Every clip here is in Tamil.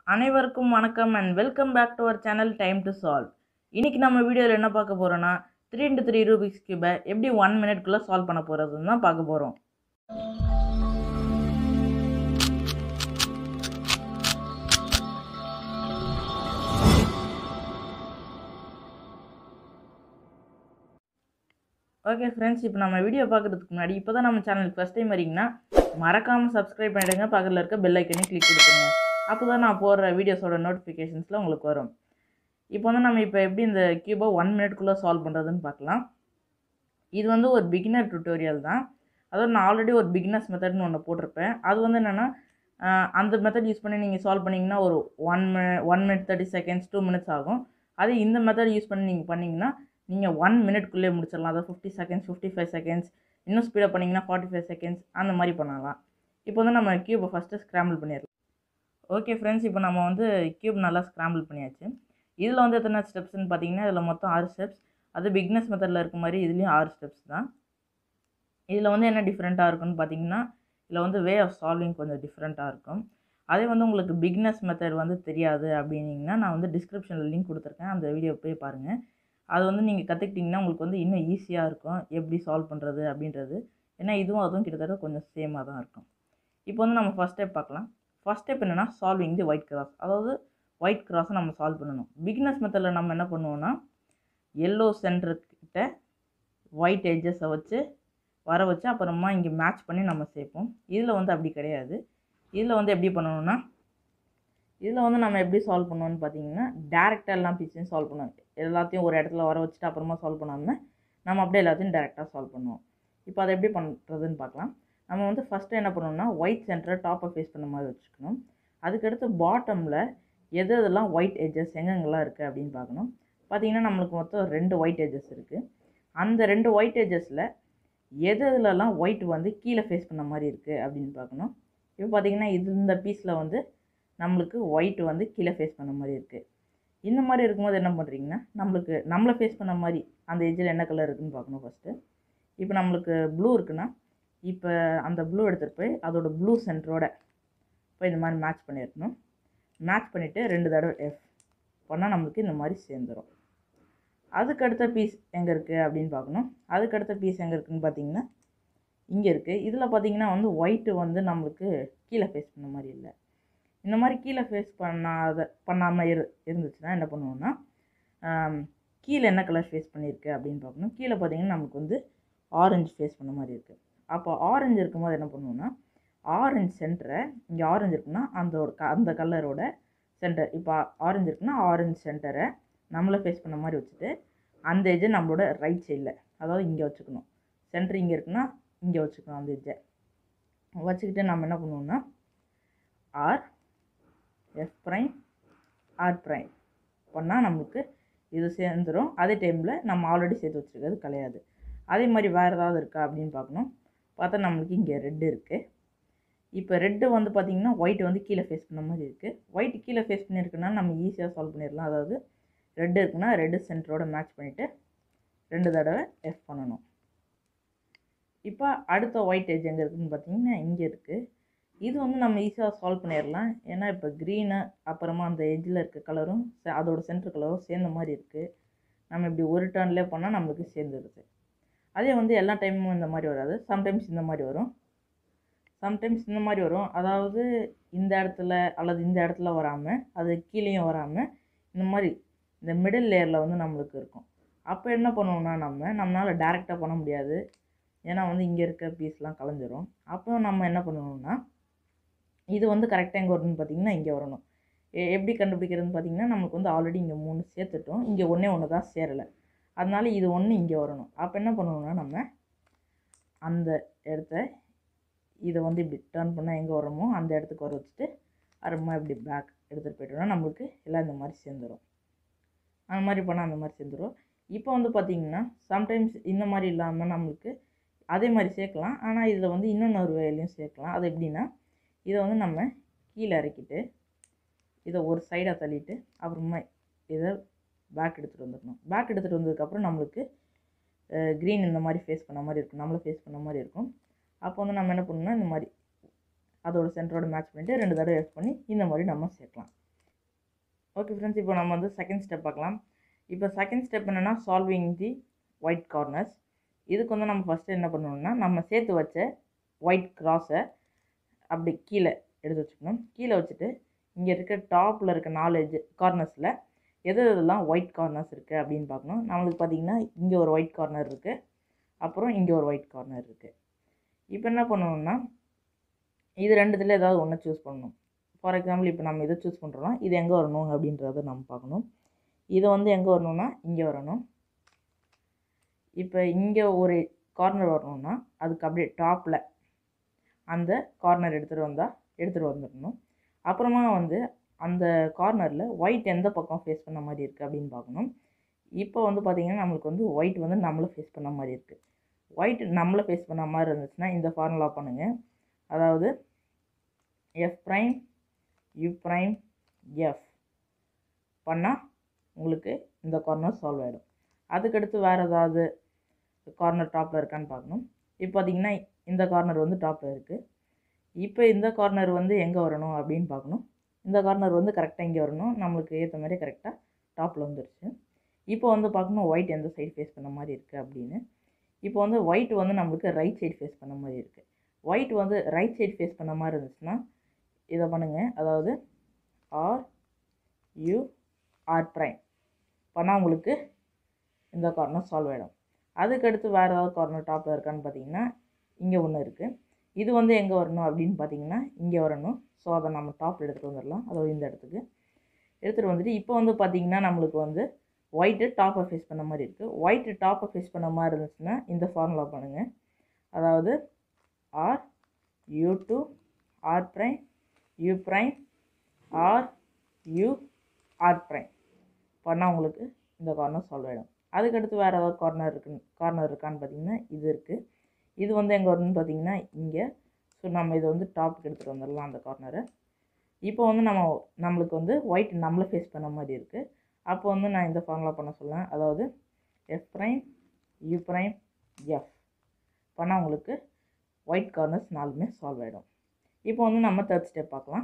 அனைவருக்கும் வணக்கம் and welcome back to our channel time to solve இன்னைக்கு நம்ம வீடியோவில் என்ன பார்க்க போகிறோன்னா த்ரீ இன்ட்டு த்ரீ ரூபிக்ஸ் கியூபை எப்படி ஒன் மினிட்குள்ளே சால்வ் பண்ண போகிறதுன்னு தான் பார்க்க போகிறோம் ஓகே ஃப்ரெண்ட்ஸ் இப்போ நம்ம வீடியோ பார்க்குறதுக்கு முன்னாடி இப்போ தான் நம்ம சேனலுக்கு ஃபஸ்ட் டைம் வரீங்கன்னா மறக்காமல் சப்ஸ்கிரைப் பண்ணிடுங்க பக்கத்தில் இருக்க பெல் ஐக்கனையும் கிளிக் கொடுத்துருங்க அப்போ தான் நான் போடுற வீடியோஸோட நோட்டிஃபிகேஷன்ஸில் உங்களுக்கு வரும் இப்போ வந்து நம்ம இப்போ எப்படி இந்த கியூபை ஒன் மினிட்குள்ளே சால்வ் பண்ணுறதுன்னு பார்க்கலாம் இது வந்து ஒரு பிகினர் டுட்டோரியல் தான் அதாவது நான் ஆல்ரெடி ஒரு பிகினர்ஸ் மெத்தட்னு ஒன்று போட்டிருப்பேன் அது வந்து என்னென்னா அந்த மெத்தட் யூஸ் பண்ணி நீங்கள் சால்வ் பண்ணிங்கன்னா ஒரு one mini one minute thirty seconds two minutes ஆகும் அதே இந்த மெத்தட் யூஸ் பண்ணி நீங்கள் பண்ணிங்கன்னா நீங்கள் ஒன் மினிட்குள்ளே முடிச்சிடலாம் அதாவது fifty seconds fifty five seconds இன்னும் ஸ்பீடாக பண்ணிங்கன்னா ஃபார்ட்டி ஃபைவ் செகண்ட்ஸ் அந்த மாதிரி பண்ணலாம் இப்போ வந்து நம்ம க்யூபை ஃபஸ்ட்டு ஸ்க்ராம்பிள் பண்ணிடலாம் ஓகே ஃப்ரெண்ட்ஸ் இப்போ நம்ம வந்து க்யூப் நல்லா ஸ்க்ராம்பிள் பண்ணியாச்சு இதில் வந்து எத்தனை ஸ்டெப்ஸ்னு பார்த்தீங்கன்னா இதில் மொத்தம் ஆறு ஸ்டெப்ஸ் அது பிக்னஸ் மெத்தடில் இருக்க மாதிரி இதுலேயும் ஆறு ஸ்டெப்ஸ் தான் இதில் வந்து என்ன டிஃப்ரெண்ட்டாக இருக்குன்னு பார்த்தீங்கன்னா இதில் வந்து வே ஆஃப் சால்விங் கொஞ்சம் டிஃப்ரெண்ட்டாக இருக்கும் அதே வந்து உங்களுக்கு பிக்னஸ் மெத்தட் வந்து தெரியாது அப்படின்னீங்கன்னா நான் வந்து டிஸ்கிரிப்ஷனில் லிங்க் கொடுத்துருக்கேன் அந்த வீடியோ போய் பாருங்கள் அது வந்து நீங்கள் கற்றுக்கிட்டிங்கன்னா உங்களுக்கு வந்து இன்னும் ஈஸியாக இருக்கும் எப்படி சால்வ் பண்ணுறது அப்படின்றது ஏன்னா இதுவும் அதுவும் கிட்டத்தட்ட கொஞ்சம் சேமாக தான் இருக்கும் இப்போ வந்து நம்ம ஃபஸ்ட் ஸ்டெப் பார்க்கலாம் ஃபஸ்ட் ஸ்டெப் என்னென்னா சால்விங் தி ஒயிட் கிராஸ் அதாவது ஒயிட் கிராஸை நம்ம சால்வ் பண்ணணும் பிகினஸ் மெத்தடில் நம்ம என்ன பண்ணுவோம்னா எல்லோ சென்டர்கிட்ட ஒயிட் எட்ஜஸை வச்சு வர வச்சு அப்புறமா இங்கே மேட்ச் பண்ணி நம்ம சேர்ப்போம் இதில் வந்து அப்படி கிடையாது இதில் வந்து எப்படி பண்ணணும்னா இதில் வந்து நம்ம எப்படி சால்வ் பண்ணுவோம்னு பார்த்தீங்கன்னா டேரெக்டாக எல்லாம் பீஸையும் சால்வ் பண்ணுவோம் எல்லாத்தையும் ஒரு இடத்துல வர வச்சுட்டு அப்புறமா சால்வ் பண்ணாமல் நம்ம அப்படியே எல்லாத்தையும் டேரெக்டாக சால்வ் பண்ணுவோம் இப்போ அதை எப்படி பண்ணுறதுன்னு பார்க்கலாம் நம்ம வந்து ஃபஸ்ட்டு என்ன பண்ணணும்னா ஒயிட் சென்டரை டாப்பை ஃபேஸ் பண்ண மாதிரி வச்சுக்கணும் அதுக்கடுத்து பாட்டமில் எது எதெல்லாம் ஒயிட் எட்ஜஸ் எங்கெங்கெல்லாம் இருக்குது அப்படின்னு பார்க்கணும் பார்த்தீங்கன்னா நம்மளுக்கு மொத்தம் ரெண்டு ஒயிட் எட்ஜஸ் இருக்குது அந்த ரெண்டு ஒயிட் எட்ஜஸில் எது எதுலலாம் ஒயிட் வந்து கீழே ஃபேஸ் பண்ண மாதிரி இருக்குது அப்படின்னு பார்க்கணும் இப்போ பார்த்தீங்கன்னா இது இந்த பீஸில் வந்து நம்மளுக்கு ஒயிட் வந்து கீழே ஃபேஸ் பண்ண மாதிரி இருக்குது இந்த மாதிரி இருக்கும்போது என்ன பண்ணுறீங்கன்னா நம்மளுக்கு நம்மளை ஃபேஸ் பண்ண மாதிரி அந்த எஜ்ஜில் என்ன கலர் இருக்குதுன்னு பார்க்கணும் ஃபஸ்ட்டு இப்போ நம்மளுக்கு ப்ளூ இருக்குன்னா இப்போ அந்த ப்ளூ எடுத்துகிட்டு போய் அதோட ப்ளூ சென்டரோட போய் இந்த மாதிரி மேட்ச் பண்ணிடணும் மேட்ச் பண்ணிவிட்டு ரெண்டு தடவை எஃப் பண்ணால் நம்மளுக்கு இந்த மாதிரி சேர்ந்துடும் அதுக்கடுத்த பீஸ் எங்கே இருக்குது அப்படின்னு பார்க்கணும் அதுக்கடுத்த பீஸ் எங்கே இருக்குதுன்னு பார்த்தீங்கன்னா இங்கே இருக்குது இதில் பார்த்தீங்கன்னா வந்து ஒயிட்டு வந்து நம்மளுக்கு கீழே ஃபேஸ் பண்ண மாதிரி இல்லை இந்த மாதிரி கீழே ஃபேஸ் பண்ணாத பண்ணாமல் இரு இருந்துச்சுன்னா என்ன பண்ணுவோம்னா கீழே என்ன கலர் ஃபேஸ் பண்ணியிருக்கு அப்படின்னு பார்க்கணும் கீழே பார்த்தீங்கன்னா நமக்கு வந்து ஆரஞ்சு ஃபேஸ் பண்ண மாதிரி இருக்குது அப்போ ஆரஞ்சு இருக்கும்போது என்ன பண்ணுவோம்னா ஆரஞ்சு சென்டரை இங்கே ஆரஞ்சு இருக்குன்னா அந்த அந்த கலரோட சென்டர் இப்போ ஆரஞ்சு இருக்குன்னா ஆரஞ்சு சென்டரை நம்மளை ஃபேஸ் பண்ண மாதிரி வச்சுட்டு அந்த எஜ்ஜை நம்மளோட ரைட் சைடில் அதாவது இங்கே வச்சுக்கணும் சென்டர் இங்கே இருக்குன்னா இங்கே வச்சுக்கணும் அந்த எஜ்ஜை வச்சுக்கிட்டு நம்ம என்ன பண்ணுவோம்னா R F prime R prime பண்ணால் நம்மளுக்கு இது சேர்ந்துடும் அதே டைமில் நம்ம ஆல்ரெடி சேர்த்து வச்சுருக்கிறது கிடையாது அதே மாதிரி வேறு ஏதாவது இருக்கா அப்படின்னு பார்க்கணும் பார்த்தா நம்மளுக்கு இங்கே ரெட்டு இருக்குது இப்போ ரெட்டு வந்து பார்த்திங்கன்னா ஒயிட் வந்து கீழே ஃபேஸ் பண்ண மாதிரி இருக்குது ஒயிட் கீழே ஃபேஸ் பண்ணியிருக்குன்னா நம்ம ஈஸியாக சால்வ் பண்ணிடலாம் அதாவது ரெட்டு இருக்குன்னா ரெட்டு சென்டரோட மேட்ச் பண்ணிவிட்டு ரெண்டு தடவை எஃப் பண்ணணும் இப்போ அடுத்த ஒயிட் எஜ் எங்கே இருக்குதுன்னு பார்த்தீங்கன்னா இங்கே இருக்குது இது வந்து நம்ம ஈஸியாக சால்வ் பண்ணிடலாம் ஏன்னா இப்போ க்ரீனு அப்புறமா அந்த எஜ்ஜில் இருக்க கலரும் அதோட சென்டர் கலரும் சேர்ந்த மாதிரி இருக்குது நம்ம இப்படி ஒரு டர்ன்லேயே பண்ணால் நம்மளுக்கு சேர்ந்துருது அதே வந்து எல்லா டைமும் இந்த மாதிரி வராது சம்டைம்ஸ் இந்த மாதிரி வரும் சம்டைம்ஸ் இந்த மாதிரி வரும் அதாவது இந்த இடத்துல அல்லது இந்த இடத்துல வராமல் அது கீழேயும் வராமல் இந்த மாதிரி இந்த மிடில் லேயரில் வந்து நம்மளுக்கு இருக்கும் அப்போ என்ன பண்ணுவோம்னா நம்ம நம்மளால் டேரெக்டாக பண்ண முடியாது ஏன்னா வந்து இங்கே இருக்க பீஸ்லாம் கலைஞ்சிரும் அப்போ நம்ம என்ன பண்ணணும்னா இது வந்து கரெக்டாக எங்கே வரணும்னு பார்த்தீங்கன்னா இங்கே வரணும் எப்படி கண்டுபிடிக்கிறதுன்னு பார்த்தீங்கன்னா நமக்கு வந்து ஆல்ரெடி இங்கே மூணு சேர்த்துட்டோம் இங்கே ஒன்றே ஒன்று தான் சேரலை அதனால இது ஒன்று இங்கே வரணும் அப்போ என்ன பண்ணணும்னா நம்ம அந்த இடத்த இதை வந்து இப்படி டர்ன் பண்ணால் எங்கே வரோமோ அந்த இடத்துக்கு வர வச்சுட்டு அப்புறமா இப்படி பேக் எடுத்துகிட்டு போய்ட்டோம்னா நம்மளுக்கு எல்லாம் இந்த மாதிரி சேர்ந்துடும் அந்த மாதிரி பண்ணால் அந்த மாதிரி சேர்ந்துடும் இப்போ வந்து பார்த்திங்கன்னா சம்டைம்ஸ் இந்த மாதிரி இல்லாமல் நம்மளுக்கு அதே மாதிரி சேர்க்கலாம் ஆனால் இதில் வந்து இன்னொன்று வேலையும் சேர்க்கலாம் அது எப்படின்னா இதை வந்து நம்ம கீழே இறக்கிட்டு இதை ஒரு சைடாக தள்ளிட்டு அப்புறமா இதை பேக் எடுத்துகிட்டு வந்துடணும் பேக் எடுத்துகிட்டு வந்ததுக்கப்புறம் நம்மளுக்கு க்ரீன் இந்த மாதிரி ஃபேஸ் பண்ண மாதிரி இருக்கும் நம்மளை ஃபேஸ் பண்ண மாதிரி இருக்கும் அப்போ வந்து நம்ம என்ன பண்ணணும்னா இந்த மாதிரி அதோட சென்டரோட மேட்ச் பண்ணிவிட்டு ரெண்டு தடவை எஃப் பண்ணி இந்த மாதிரி நம்ம சேர்க்கலாம் ஓகே ஃப்ரெண்ட்ஸ் இப்போ நம்ம வந்து செகண்ட் ஸ்டெப் பார்க்கலாம் இப்போ செகண்ட் ஸ்டெப் என்னென்னா சால்விங் தி ஒயிட் கார்னர்ஸ் இதுக்கு வந்து நம்ம ஃபஸ்ட்டு என்ன பண்ணணும்னா நம்ம சேர்த்து வச்ச ஒயிட் கிராஸை அப்படி கீழே எடுத்து வச்சுக்கணும் கீழே வச்சுட்டு இங்கே இருக்க டாப்பில் இருக்க நாலு எஜ் கார்னர்ஸில் எது எதெல்லாம் ஒயிட் கார்னர்ஸ் இருக்குது அப்படின்னு பார்க்கணும் நம்மளுக்கு பார்த்திங்கன்னா இங்கே ஒரு ஒயிட் கார்னர் இருக்குது அப்புறம் இங்கே ஒரு ஒயிட் கார்னர் இருக்குது இப்போ என்ன பண்ணணும்னா இது ரெண்டுத்தில் ஏதாவது ஒன்று சூஸ் பண்ணணும் ஃபார் எக்ஸாம்பிள் இப்போ நம்ம இதை சூஸ் பண்ணுறோன்னா இது எங்கே வரணும் அப்படின்றத நம்ம பார்க்கணும் இது வந்து எங்கே வரணும்னா இங்கே வரணும் இப்போ இங்கே ஒரு கார்னர் வரணும்னா அதுக்கு அப்படியே டாப்பில் அந்த கார்னர் எடுத்துகிட்டு வந்தால் எடுத்துகிட்டு வந்துடணும் அப்புறமா வந்து அந்த கார்னரில் ஒயிட் எந்த பக்கம் ஃபேஸ் பண்ண மாதிரி இருக்குது அப்படின்னு பார்க்கணும் இப்போ வந்து பார்த்திங்கன்னா நம்மளுக்கு வந்து ஒயிட் வந்து நம்மளை ஃபேஸ் பண்ண மாதிரி இருக்குது ஒயிட் நம்மளை ஃபேஸ் பண்ண மாதிரி இருந்துச்சுன்னா இந்த ஃபார்முலா பண்ணுங்கள் அதாவது F prime U prime F பண்ணால் உங்களுக்கு இந்த கார்னர் சால்வ் ஆகிடும் அதுக்கடுத்து வேறு ஏதாவது கார்னர் டாப்பில் இருக்கான்னு பார்க்கணும் இப்போ பார்த்திங்கன்னா இந்த கார்னர் வந்து டாப்பில் இருக்குது இப்போ இந்த கார்னர் வந்து எங்கே வரணும் அப்படின்னு பார்க்கணும் இந்த கார்னர் வந்து கரெக்டாக இங்கே வரணும் நம்மளுக்கு ஏற்ற மாதிரி கரெக்டாக டாப்பில் வந்துருச்சு இப்போ வந்து பார்க்கணும் ஒயிட் எந்த சைடு ஃபேஸ் பண்ண மாதிரி இருக்குது அப்படின்னு இப்போ வந்து ஒயிட் வந்து நம்மளுக்கு ரைட் சைடு ஃபேஸ் பண்ண மாதிரி இருக்குது ஒயிட் வந்து ரைட் சைடு ஃபேஸ் பண்ண மாதிரி இருந்துச்சுன்னா இதை பண்ணுங்கள் அதாவது ஆர் யூ ஆர் ப்ரைம் பண்ணால் உங்களுக்கு இந்த கார்னர் சால்வ் ஆகிடும் அதுக்கடுத்து வேறு ஏதாவது கார்னர் டாப்பில் இருக்கான்னு பார்த்தீங்கன்னா இங்கே ஒன்று இருக்குது இது வந்து எங்கே வரணும் அப்படின்னு பார்த்தீங்கன்னா இங்கே வரணும் ஸோ அதை நம்ம டாப்பில் எடுத்துகிட்டு வந்துடலாம் அதாவது இந்த இடத்துக்கு எடுத்துகிட்டு வந்துட்டு இப்போ வந்து பார்த்திங்கன்னா நம்மளுக்கு வந்து ஒயிட்டு டாப்பை ஃபேஸ் பண்ண மாதிரி இருக்குது ஒயிட்டு டாப்பை ஃபேஸ் பண்ண மாதிரி இருந்துச்சுன்னா இந்த ஃபார்முலா பண்ணுங்கள் அதாவது R U two R prime U prime R U R prime பண்ணால் உங்களுக்கு இந்த கார்னர் சால்வ் ஆகிடும் அதுக்கடுத்து வேறு ஏதாவது கார்னர் இருக்கு கார்னர் இருக்கான்னு பார்த்தீங்கன்னா இது இருக்குது இது வந்து எங்கே வரும்னு பார்த்தீங்கன்னா இங்கே ஸோ நம்ம இதை வந்து டாப்புக்கு எடுத்துகிட்டு வந்துடலாம் அந்த கார்னரை இப்போ வந்து நம்ம நம்மளுக்கு வந்து ஒயிட் நம்மளை ஃபேஸ் பண்ண மாதிரி இருக்குது அப்போ வந்து நான் இந்த ஃபார்முலா பண்ண சொல்லேன் அதாவது F prime U prime F பண்ணால் உங்களுக்கு ஒயிட் கார்னர்ஸ் நாலுமே சால்வ் ஆகிடும் இப்போ வந்து நம்ம தேர்ட் ஸ்டெப் பார்க்கலாம்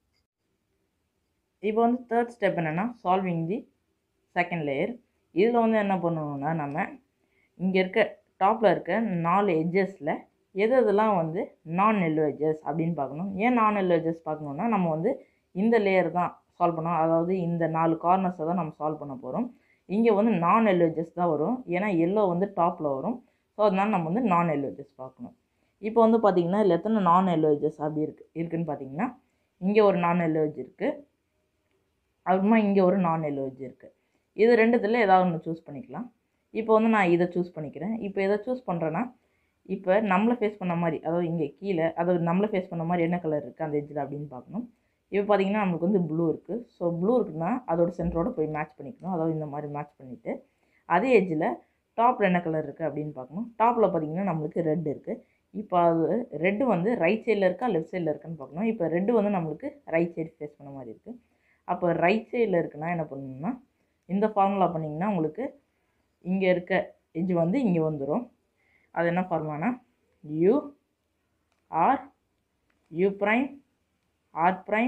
இப்போ வந்து தேர்ட் ஸ்டெப் என்னென்னா சால்விங் தி செகண்ட் லேயர் இதில் வந்து என்ன பண்ணணும்னா நம்ம இங்கே இருக்க டாப்பில் இருக்க நாலு எட்ஜஸில் எது எதெல்லாம் வந்து நான் எல்லோ எட்ஜஸ் அப்படின்னு பார்க்கணும் ஏன் நான் எல்லோ எட்ஜஸ் பார்க்கணுன்னா நம்ம வந்து இந்த லேயர் தான் சால்வ் பண்ணோம் அதாவது இந்த நாலு கார்னர்ஸை தான் நம்ம சால்வ் பண்ண போகிறோம் இங்கே வந்து நான் எல்லோ எட்ஜஸ் தான் வரும் ஏன்னா எல்லோ வந்து டாப்பில் வரும் ஸோ அதனால நம்ம வந்து நான் எல்லோ எட்ஜஸ் பார்க்கணும் இப்போ வந்து பார்த்திங்கன்னா இதில் எத்தனை நான் எல்லோ எட்ஜஸ் அப்படி இருக்குது இருக்குதுன்னு பார்த்தீங்கன்னா இங்கே ஒரு நான் எல்லோ எட்ஜ் இருக்குது அப்புறமா இங்கே ஒரு நான் எல்லோ எட்ஜ் இருக்குது இது ரெண்டுத்தில் ஏதாவது ஒன்று சூஸ் பண்ணிக்கலாம் இப்போ வந்து நான் இதை சூஸ் பண்ணிக்கிறேன் இப்போ எதை சூஸ் பண்ணுறேன்னா இப்போ நம்மளை ஃபேஸ் பண்ண மாதிரி அதாவது இங்கே கீழே அதாவது நம்மளை ஃபேஸ் பண்ண மாதிரி என்ன கலர் இருக்குது அந்த எட்ஜில் அப்படின்னு பார்க்கணும் இப்போ பார்த்தீங்கன்னா நம்மளுக்கு வந்து ப்ளூ இருக்குது ஸோ ப்ளூ இருக்குன்னா அதோட சென்டரோட போய் மேட்ச் பண்ணிக்கணும் அதாவது இந்த மாதிரி மேட்ச் பண்ணிவிட்டு அதே எட்ஜில் டாப்பில் என்ன கலர் இருக்குது அப்படின்னு பார்க்கணும் டாப்பில் பார்த்தீங்கன்னா நம்மளுக்கு ரெட் இருக்குது இப்போ அது ரெட்டு வந்து ரைட் சைடில் இருக்கா லெஃப்ட் சைடில் இருக்கான்னு பார்க்கணும் இப்போ ரெட்டு வந்து நம்மளுக்கு ரைட் சைடு ஃபேஸ் பண்ண மாதிரி இருக்குது அப்போ ரைட் சைடில் இருக்குன்னா என்ன பண்ணணும்னா இந்த ஃபார்முலா பண்ணிங்கன்னா உங்களுக்கு இங்கே இருக்க எஜ் வந்து இங்கே வந்துடும் அது என்ன ஃபார்முலானா U R U prime R prime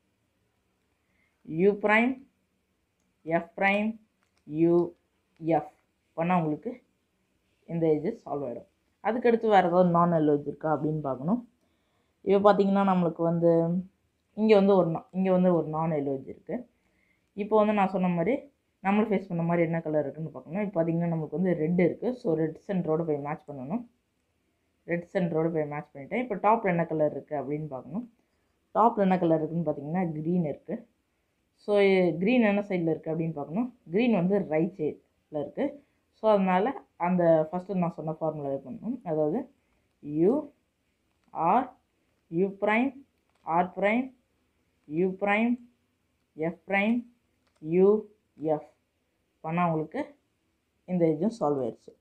U prime F prime U F பண்ணால் உங்களுக்கு இந்த ஏஜ் சால்வ் ஆகிடும் அதுக்கடுத்து வேறு ஏதாவது நான் எல்லோ ஏஜ் இருக்கா அப்படின்னு பார்க்கணும் இப்போ பார்த்தீங்கன்னா நம்மளுக்கு வந்து இங்கே வந்து ஒரு இங்கே வந்து ஒரு நான் எல்லோ ஏஜ் இருக்குது இப்போ வந்து நான் சொன்ன மாதிரி நம்மளை ஃபேஸ் பண்ண மாதிரி என்ன கலர் இருக்குன்னு பார்க்கணும் இப்போ பார்த்தீங்கன்னா நமக்கு வந்து ரெட் இருக்குது ஸோ ரெட் சென்டரோடு போய் மேட்ச் பண்ணணும் ரெட் சென்டரோடு போய் மேட்ச் பண்ணிவிட்டேன் இப்போ டாப்பில் என்ன கலர் இருக்குது அப்படின்னு பார்க்கணும் டாப்பில் என்ன கலர் இருக்குதுன்னு பார்த்தீங்கன்னா க்ரீன் இருக்குது ஸோ க்ரீன் என்ன சைடில் இருக்குது அப்படின்னு பார்க்கணும் க்ரீன் வந்து ரைட் சைடில் இருக்குது ஸோ அதனால் அந்த ஃபஸ்ட்டு நான் சொன்ன ஃபார்முலா பண்ணணும் அதாவது U R U prime R prime U prime F prime U F பண்ணால் உங்களுக்கு இந்த எஜும் சால்வ் ஆயிடுச்சு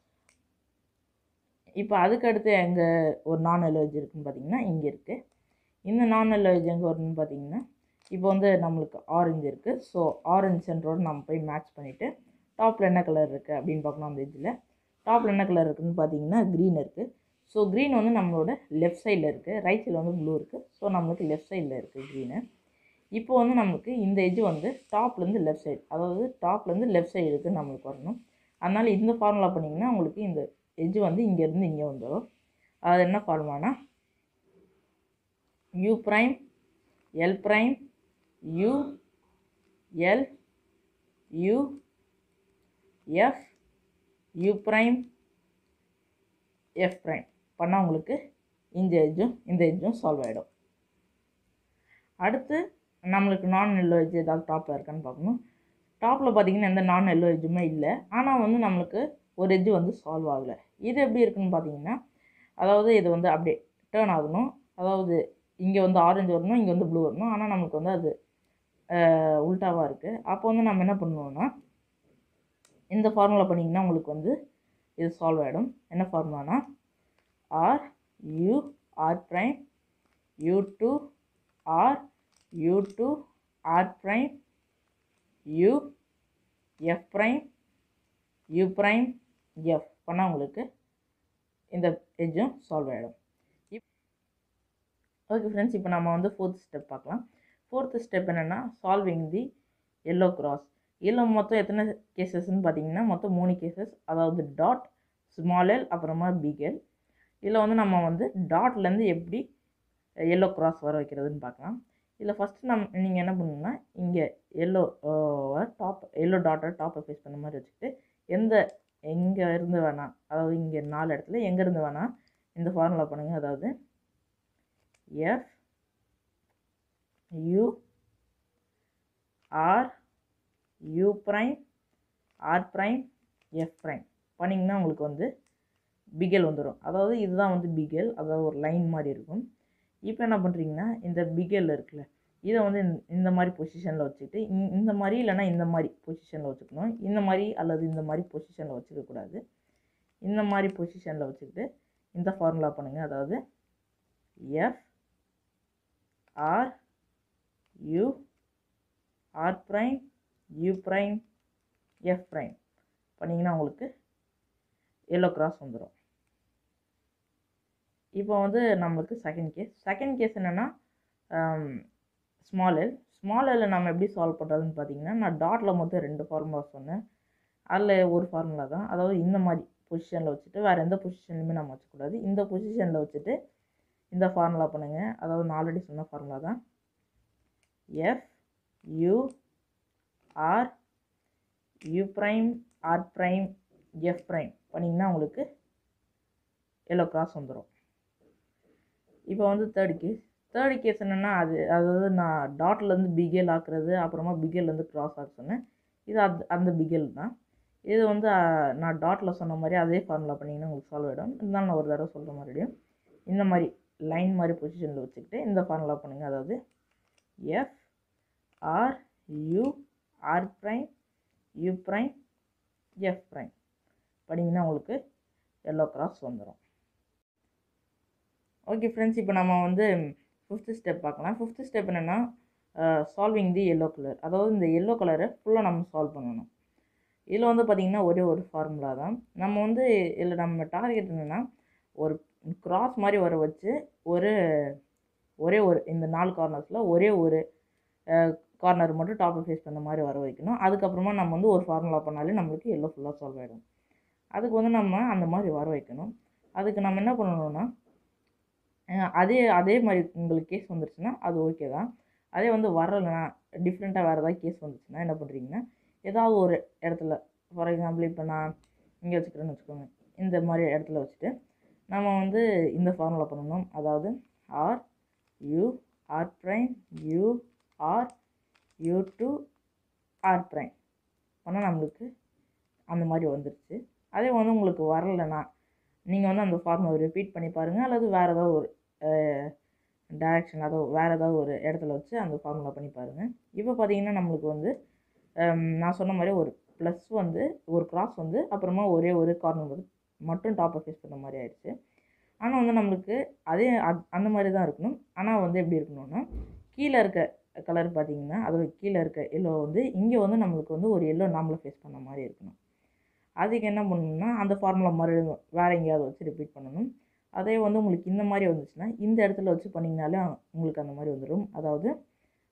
இப்போ அதுக்கடுத்து எங்கே ஒரு நான் எலர்ஜி இருக்குன்னு பார்த்தீங்கன்னா இங்கே இருக்குது இந்த நான் எலர்ஜி எங்கே வருதுன்னு பார்த்தீங்கன்னா இப்போ வந்து நம்மளுக்கு ஆரஞ்சு இருக்குது ஸோ ஆரஞ்சு சென்டரோடு நம்ம போய் மேட்ச் பண்ணிவிட்டு டாப்பில் என்ன கலர் இருக்குது அப்படின்னு பார்க்கணும் அந்த இதில் டாப்பில் என்ன கலர் இருக்குதுன்னு பார்த்தீங்கன்னா க்ரீன் இருக்குது ஸோ க்ரீன் வந்து நம்மளோட லெஃப்ட் சைடில் இருக்குது ரைட் சைடில் வந்து ப்ளூ இருக்குது ஸோ நம்மளுக்கு லெஃப்ட் சைடில் இருக்குது க்ரீனு இப்போ வந்து நமக்கு இந்த எஜ்ஜு வந்து டாப்லேருந்து லெஃப்ட் சைடு அதாவது டாப்லேருந்து லெஃப்ட் சைடுக்கு நம்மளுக்கு வரணும் அதனால் இந்த ஃபார்முலா பண்ணிங்கன்னா உங்களுக்கு இந்த எஜ்ஜு வந்து இங்கேருந்து இங்கே வந்துடும் அது என்ன ஃபார்முலானா U prime L prime U L U F U prime F prime பண்ணால் உங்களுக்கு இந்த எஜ்ஜும் இந்த எஜ்ஜும் சால்வ் ஆகிடும் அடுத்து நம்மளுக்கு நான் எல்லோ எஜ் ஏதாவது டாப்பில் இருக்கான்னு பார்க்கணும் டாப்பில் பார்த்தீங்கன்னா எந்த நான் எல்லோ எஜ்ஜுமே இல்லை ஆனால் வந்து நம்மளுக்கு ஒரு எஜ்ஜு வந்து சால்வ் ஆகலை இது எப்படி இருக்குன்னு பார்த்தீங்கன்னா அதாவது இது வந்து அப்படியே டேர்ன் ஆகணும் அதாவது இங்கே வந்து ஆரஞ்சு வரணும் இங்கே வந்து ப்ளூ வரணும் ஆனால் நமக்கு வந்து அது உல்ட்டாவாக இருக்குது அப்போ வந்து நம்ம என்ன பண்ணுவோம்னா இந்த ஃபார்முலா பண்ணிங்கன்னா உங்களுக்கு வந்து இது சால்வ் ஆகிடும் என்ன ஃபார்முலானா R U R prime U two R U two R prime U F prime U prime F பண்ணால் உங்களுக்கு இந்த எஜ்ஜும் சால்வ் ஆகிடும் இப் ஓகே ஃப்ரெண்ட்ஸ் இப்போ நம்ம வந்து ஃபோர்த் ஸ்டெப் பார்க்கலாம் ஃபோர்த்து ஸ்டெப் என்னென்னா சால்விங் தி எல்லோ கிராஸ் இதில் மொத்தம் எத்தனை கேசஸ்ன்னு பார்த்தீங்கன்னா மொத்தம் மூணு கேசஸ் அதாவது டாட் ஸ்மால் எல் அப்புறமா பிக் எல் இதில் வந்து நம்ம வந்து டாட்லேருந்து எப்படி எல்லோ கிராஸ் வர வைக்கிறதுன்னு பார்க்கலாம் இதில் ஃபஸ்ட்டு நம் நீங்கள் என்ன பண்ணணும்னா இங்கே எல்லோ டாப் எல்லோ டாட்டை டாப்பை ஃபேஸ் பண்ண மாதிரி வச்சுக்கிட்டு எந்த எங்கே இருந்து வேணாம் அதாவது இங்கே நாலு இடத்துல எங்கேருந்து வேணால் இந்த ஃபார்முலா பண்ணுங்கள் அதாவது F U R U prime R prime F prime பண்ணிங்கன்னா உங்களுக்கு வந்து பிகல் வந்துடும் அதாவது இதுதான் வந்து பிகல் அதாவது ஒரு லைன் மாதிரி இருக்கும் இப்போ என்ன பண்ணுறீங்கன்னா இந்த பிகல் இருக்குல்ல இதை வந்து இந்த- இந்த மாதிரி பொசிஷனில் வச்சுக்கிட்டு இந்- இந்த மாதிரி இல்லைன்னா இந்த மாதிரி பொசிஷனில் வச்சுக்கணும் இந்த மாதிரி அல்லது இந்த மாதிரி பொசிஷனில் வச்சுக்கக்கூடாது இந்த மாதிரி பொசிஷனில் வச்சுக்கிட்டு இந்த ஃபார்முலா பண்ணுங்கள் அதாவது F R U R prime U prime F prime பண்ணிங்கன்னா உங்களுக்கு எல்லோ கிராஸ் வந்துடும் இப்போ வந்து நம்மளுக்கு செகண்ட் கேஸ் செகண்ட் கேஸ் என்னென்னா ஸ்மால் எல் ஸ்மால் எல்லை நம்ம எப்படி சால்வ் பண்ணுறதுன்னு பார்த்தீங்கன்னா நான் டாட்டில் மொத்தம் ரெண்டு ஃபார்முலா சொன்னேன் அதில் ஒரு ஃபார்முலா தான் அதாவது இந்த மாதிரி பொசிஷனில் வச்சுட்டு வேறு எந்த பொசிஷன்லையுமே நம்ம வச்சுக்கூடாது இந்த பொசிஷனில் வச்சுட்டு இந்த ஃபார்முலா பண்ணுங்கள் அதாவது நான் ஆல்ரெடி சொன்ன ஃபார்முலா தான் F U R U prime R prime F prime பண்ணிங்கன்னா உங்களுக்கு எல்லோ கிராஸ் வந்துடும் இப்போ வந்து தேர்ட் கேஸ் தேர்ட் கேஸ் என்னென்னா அது அதாவது நான் டாட்லேருந்து பிகேல் ஆக்குறது அப்புறமா பிகேல்லேருந்து கிராஸ் ஆக்க சொன்னேன் இது அது அந்த பிகேல் தான் இது வந்து அஹ், நான் டாட்டில் சொன்ன மாதிரி அதே ஃபார்முலா பண்ணிங்கன்னா உங்களுக்கு சால்வ் ஆகிடும் இருந்தாலும் நான் ஒரு தடவை சொல்கிற மறுபடியும் இந்த மாதிரி லைன் மாதிரி பொசிஷனில் வச்சுக்கிட்டு இந்த ஃபார்முலா பண்ணுங்கள் அதாவது F R U R prime U prime F prime பண்ணிங்கன்னா உங்களுக்கு எல்லோ கிராஸ் வந்துடும் ஓகே ஃப்ரெண்ட்ஸ் இப்போ நம்ம வந்து ஃபிஃப்த்து ஸ்டெப் பார்க்கலாம் ஃபிஃப்த்து ஸ்டெப் என்னென்னா சால்விங் தி எல்லோ கலர் அதாவது இந்த எல்லோ கலரை ஃபுல்லாக நம்ம சால்வ் பண்ணணும் இதில் வந்து பார்த்திங்கன்னா ஒரே ஒரு ஃபார்முலா தான் நம்ம வந்து இதில் நம்ம டார்கெட் என்னென்னா ஒரு கிராஸ் மாதிரி வர வச்சு ஒரு ஒரே ஒரு இந்த நாலு கார்னர்ஸில் ஒரே ஒரு கார்னர் மட்டும் டாப்பை ஃபேஸ் பண்ண மாதிரி வர வைக்கணும் அதுக்கப்புறமா நம்ம வந்து ஒரு ஃபார்முலா பண்ணாலே நம்மளுக்கு எல்லோ ஃபுல்லாக சால்வ் ஆகிடும் அதுக்கு வந்து நம்ம அந்த மாதிரி வர வைக்கணும் அதுக்கு நம்ம என்ன பண்ணணும்னா அஹ் அதே அதே மாதிரி உங்களுக்கு கேஸ் வந்துருச்சுன்னா அது ஓகே தான் அதே வந்து வரலைன்னா டிஃப்ரெண்ட்டாக வேறு ஏதாவது கேஸ் வந்துச்சுன்னா என்ன பண்ணுறீங்கன்னா ஏதாவது ஒரு இடத்துல ஃபார் எக்ஸாம்பிள் இப்போ நான் இங்கே வச்சுக்கிறேன்னு வச்சுக்கோங்க இந்த மாதிரி இடத்துல வச்சுட்டு நம்ம வந்து இந்த ஃபார்முலா பண்ணணும் அதாவது R U R prime U R U two R prime ஆனால் நம்மளுக்கு அந்த மாதிரி வந்துருச்சு அதே வந்து உங்களுக்கு வரலைன்னா நீங்கள் வந்து அந்த ஃபார்முலா ரிப்பீட் பண்ணி பாருங்கள் அல்லது வேறு ஏதாவது ஒரு டைரக்ஷன் அதாவது வேறு ஏதாவது ஒரு இடத்துல வச்சு அந்த ஃபார்முலா பண்ணி பாருங்கள் இப்போ பார்த்தீங்கன்னா நம்மளுக்கு வந்து ஹம், நான் சொன்ன மாதிரி ஒரு ப்ளஸ் வந்து ஒரு கிராஸ் வந்து அப்புறமா ஒரே ஒரு கார்னர் வந்து மட்டும் டாப்பை ஃபேஸ் பண்ண மாதிரி ஆயிடுச்சு ஆனால் வந்து நம்மளுக்கு அதே அத்- அந்த மாதிரி தான் இருக்கணும் ஆனால் வந்து எப்படி இருக்கணும்னா கீழே இருக்க கலர் பார்த்தீங்கன்னா அதோட கீழே இருக்க எல்லோ வந்து இங்கே வந்து நம்மளுக்கு வந்து ஒரு எல்லோ நாமளை ஃபேஸ் பண்ண மாதிரி இருக்கணும் அதுக்கு என்ன பண்ணணும்னா அந்த ஃபார்முலா மறுபடியும் வேறு எங்கேயாவது வச்சு ரிப்பீட் பண்ணணும் அதே வந்து உங்களுக்கு இந்த மாதிரி வந்துச்சுன்னா இந்த இடத்துல வச்சு பண்ணிங்கனாலே உங்களுக்கு அந்த மாதிரி வந்துடும் அதாவது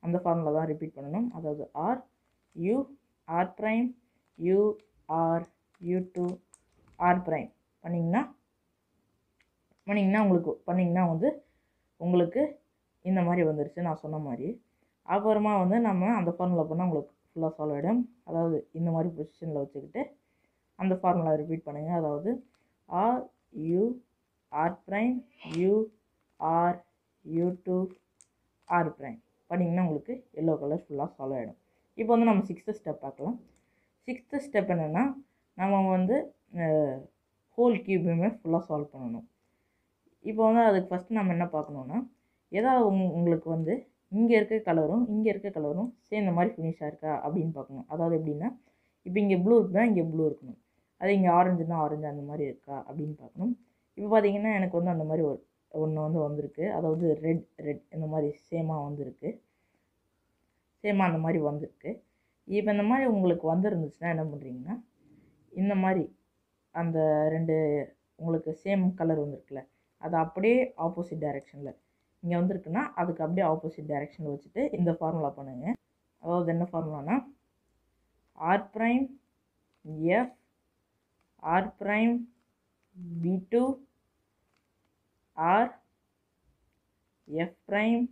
அந்த ஃபார்முலா தான் ரிப்பீட் பண்ணணும் அதாவது R U R prime U R U two R prime பண்ணிங்கன்னா பண்ணிங்கன்னா உங்களுக்கு பண்ணிங்கன்னா வந்து உங்களுக்கு இந்த மாதிரி வந்துருச்சு நான் சொன்ன மாதிரி அப்புறமா வந்து நம்ம அந்த ஃபார்முலா பண்ணால் உங்களுக்கு ஃபுல்லாக சால்வ் ஆகிடும் அதாவது இந்த மாதிரி பொசிஷனில் வச்சுக்கிட்டு அந்த ஃபார்முலா ரிப்பீட் பண்ணுங்கள் அதாவது R U R prime U R U two R prime பண்ணிங்கன்னா உங்களுக்கு எல்லோ கலர் ஃபுல்லாக சால்வ் ஆகிடும் இப்போ வந்து நம்ம சிக்ஸ்த்து ஸ்டெப் பார்க்கலாம் சிக்ஸ்த்து ஸ்டெப் என்னென்னா நம்ம வந்து ஹோல் கியூபுமே ஃபுல்லாக சால்வ் பண்ணணும் இப்போ வந்து அதுக்கு ஃபஸ்ட்டு நம்ம என்ன பார்க்கணுன்னா ஏதாவது உங் உங்களுக்கு வந்து இங்கே இருக்க கலரும் இங்கே இருக்க கலரும் சேர்ந்த மாதிரி ஃபினிஷாக இருக்கா அப்படின்னு பார்க்கணும் அதாவது எப்படின்னா இப்போ இங்கே ப்ளூ இருக்குன்னா இங்கே ப்ளூ இருக்கணும் அதே இங்கே ஆரஞ்சுனா ஆரஞ்சு அந்த மாதிரி இருக்கா அப்படின்னு பார்க்கணும் இப்போ பார்த்தீங்கன்னா எனக்கு வந்து அந்த மாதிரி ஒரு ஒன்று வந்து வந்திருக்கு அதாவது ரெட் ரெட் இந்த மாதிரி சேமாக வந்திருக்கு சேமாக அந்த மாதிரி வந்திருக்கு இப்போ இந்த மாதிரி உங்களுக்கு வந்திருந்துச்சுன்னா என்ன பண்ணுறீங்கன்னா இந்த மாதிரி அந்த ரெண்டு உங்களுக்கு சேம் கலர் வந்திருக்குல்ல அது அப்படியே ஆப்போசிட் டைரெக்ஷனில் இங்கே வந்திருக்குன்னா அதுக்கு அப்படியே ஆப்போசிட் டைரெக்ஷனில் வச்சுட்டு இந்த ஃபார்முலா பண்ணுங்கள் அதாவது என்ன ஃபார்முலானா R prime F R prime B two R F prime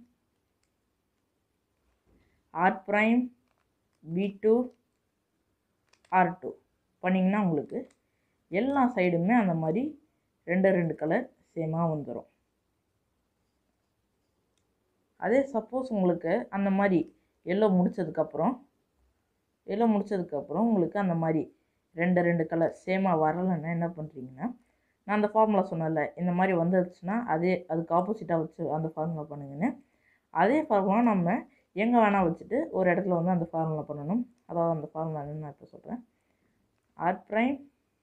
R prime B two R two பண்ணிங்கன்னா உங்களுக்கு எல்லா சைடுமே அந்த மாதிரி ரெண்டு ரெண்டு கலர் சேமாக வந்துடும் அதே சப்போஸ் உங்களுக்கு அந்த மாதிரி எல்லோ முடித்ததுக்கப்புறம் எல்லோ முடித்ததுக்கப்புறம் உங்களுக்கு அந்த மாதிரி ரெண்டு ரெண்டு கலர் சேமாக வரலைன்னா என்ன பண்ணுறீங்கன்னா நான் அந்த ஃபார்முலா சொன்னேன்ல இந்த மாதிரி வந்துடுச்சுன்னா அதே அதுக்கு ஆப்போசிட்டாக வச்சு அந்த ஃபார்முலா பண்ணுங்கன்னு அதே ஃபார்முலா நம்ம எங்கே வேணால் வச்சுட்டு ஒரு இடத்துல வந்து அந்த ஃபார்முலா பண்ணணும் அதாவது அந்த ஃபார்முலா என்னன்னு நான் இப்போ சொல்கிறேன் R prime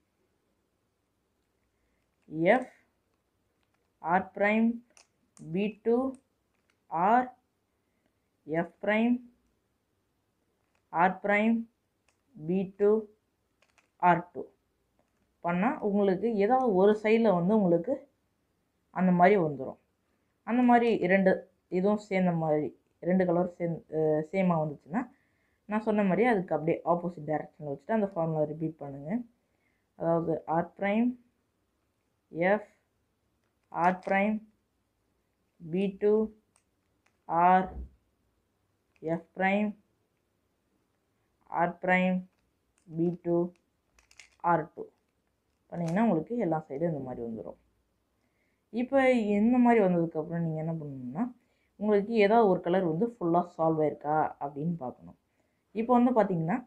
F R prime B two R F prime R prime B two R two பண்ணால் உங்களுக்கு ஏதாவது ஒரு சைடில் வந்து உங்களுக்கு அந்த மாதிரி வந்துடும் அந்த மாதிரி ரெண்டு இதுவும் சேர்ந்த மாதிரி ரெண்டு கலர் சேர்ந்து சேமாக வந்துச்சுன்னா நான் சொன்ன மாதிரி அதுக்கு அப்படியே ஆப்போசிட் டைரக்ஷனில் வச்சுட்டு அந்த ஃபார்முலா ரிப்பீட் பண்ணுங்கள் அதாவது R prime F R prime B two R F prime R prime B two R two பண்ணிங்கன்னா உங்களுக்கு எல்லா சைடும் இந்த மாதிரி வந்துடும் இப்போ இந்த மாதிரி வந்ததுக்கப்புறம் நீங்கள் என்ன பண்ணணும்னா உங்களுக்கு ஏதாவது ஒரு கலர் வந்து ஃபுல்லாக சால்வ் ஆயிருக்கா அப்படின்னு பார்க்கணும் இப்போ வந்து பார்த்தீங்கன்னா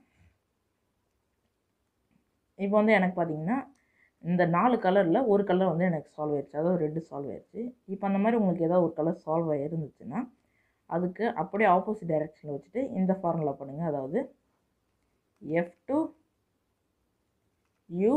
இப்போ வந்து எனக்கு பார்த்தீங்கன்னா இந்த நாலு கலரில் ஒரு கலர் வந்து எனக்கு சால்வ் ஆயிடுச்சு அதாவது ரெட்டு சால்வ் ஆயிடுச்சு இப்போ அந்த மாதிரி உங்களுக்கு ஏதாவது ஒரு கலர் சால்வ் ஆகிருந்துச்சுன்னா அதுக்கு அப்படியே ஆப்போசிட் டைரெக்ஷனில் வச்சுட்டு இந்த ஃபார்முலா பண்ணுங்கள் அதாவது F two U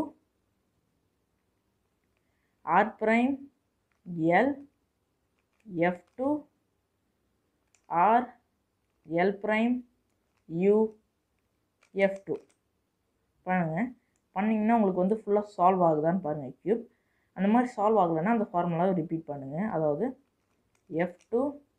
R prime L F two R L prime U F two பண்ணுங்கள் பண்ணிங்கன்னா உங்களுக்கு வந்து ஃபுல்லாக சால்வ் ஆகுதான்னு பாருங்கள் க்யூப் அந்த மாதிரி சால்வ் ஆகலைன்னா அந்த ஃபார்முலாவை ரிப்பீட் பண்ணுங்கள் அதாவது F two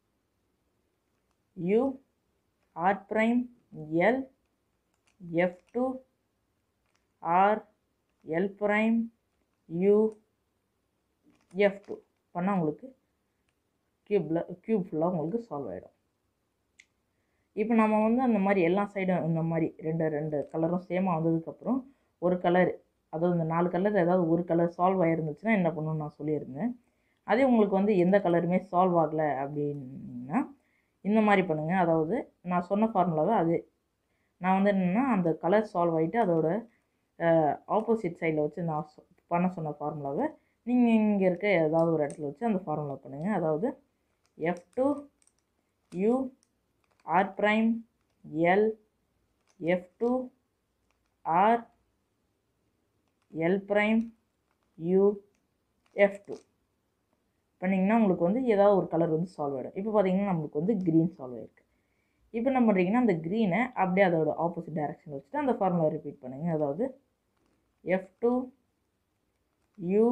U R prime L F two R L prime U F two பண்ணால் உங்களுக்கு க்யூப்பில் க்யூப் ஃபுல்லாக உங்களுக்கு சால்வ் ஆகிடும் இப்போ நம்ம வந்து அந்த மாதிரி எல்லா சைடும் இந்த மாதிரி ரெண்டு ரெண்டு கலரும் சேமாக வந்ததுக்கப்புறம் ஒரு கலர் அதாவது இந்த நாலு கலர் ஏதாவது ஒரு கலர் சால்வ் ஆகிருந்துச்சுன்னா என்ன பண்ணணும்னு நான் சொல்லியிருந்தேன் அதே உங்களுக்கு வந்து எந்த கலருமே சால்வ் ஆகலை அப்படின்னா இந்த மாதிரி பண்ணுங்கள் அதாவது நான் சொன்ன ஃபார்முலாவை அது நான் வந்து என்னென்னா அந்த கலர் சால்வ் ஆகிட்டு அதோட ஆப்போசிட் சைடில் வச்சு நான் சொ- பண்ண சொன்ன ஃபார்முலாவை நீங்கள் இங்கே இருக்க ஏதாவது ஒரு இடத்துல வச்சு அந்த ஃபார்முலா பண்ணுங்கள் அதாவது F two U R prime L F two R L prime U F two பண்ணிங்கன்னா உங்களுக்கு வந்து ஏதாவது ஒரு கலர் வந்து சால்வ் ஆகிடும் இப்போ பார்த்தீங்கன்னா நம்மளுக்கு வந்து க்ரீன் சால்வ் ஆயிருக்கு இப்போ என்ன பண்ணுறீங்கன்னா அந்த க்ரீனை அப்படியே அதோட ஆப்போசிட் டைரக்ஷன் வச்சுட்டு அந்த ஃபார்முலா ரிப்பீட் பண்ணுங்கள் அதாவது F two U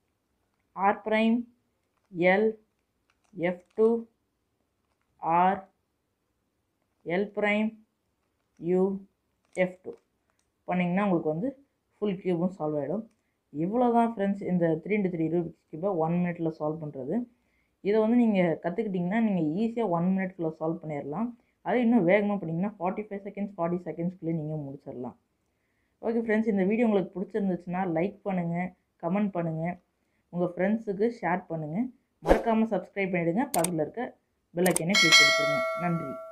R prime L F two R L prime U F two பண்ணிங்கன்னா உங்களுக்கு வந்து ஃபுல் கியூபும் சால்வ் ஆகிடும் இவ்வளோ தான் ஃப்ரெண்ட்ஸ் இந்த த்ரீ இன்ட்டு த்ரீ ரூபிக்ஸ் கியூபை ஒன் மினிட்ல சால்வ் பண்ணுறது இதை வந்து நீங்கள் கற்றுக்கிட்டிங்கன்னா நீங்கள் ஈஸியாக ஒன் மினிட்குள்ளே சால்வ் பண்ணிடலாம் அது இன்னும் வேகமாக பண்ணிங்கன்னா ஃபார்ட்டி ஃபைவ் செகண்ட்ஸ் ஃபார்ட்டி செகண்ட்ஸ்க்குள்ளே நீங்கள் முடிச்சிடலாம் ஓகே ஃப்ரெண்ட்ஸ் இந்த வீடியோ உங்களுக்கு பிடிச்சிருந்துச்சுன்னா லைக் பண்ணுங்கள் கமெண்ட் பண்ணுங்கள் உங்கள் ஃப்ரெண்ட்ஸுக்கு ஷேர் பண்ணுங்கள் மறக்காமல் சப்ஸ்கிரைப் பண்ணிவிடுங்க பக்கத்தில் இருக்க பெல் ஐக்கனை கிளிக் கொடுத்துருங்க நன்றி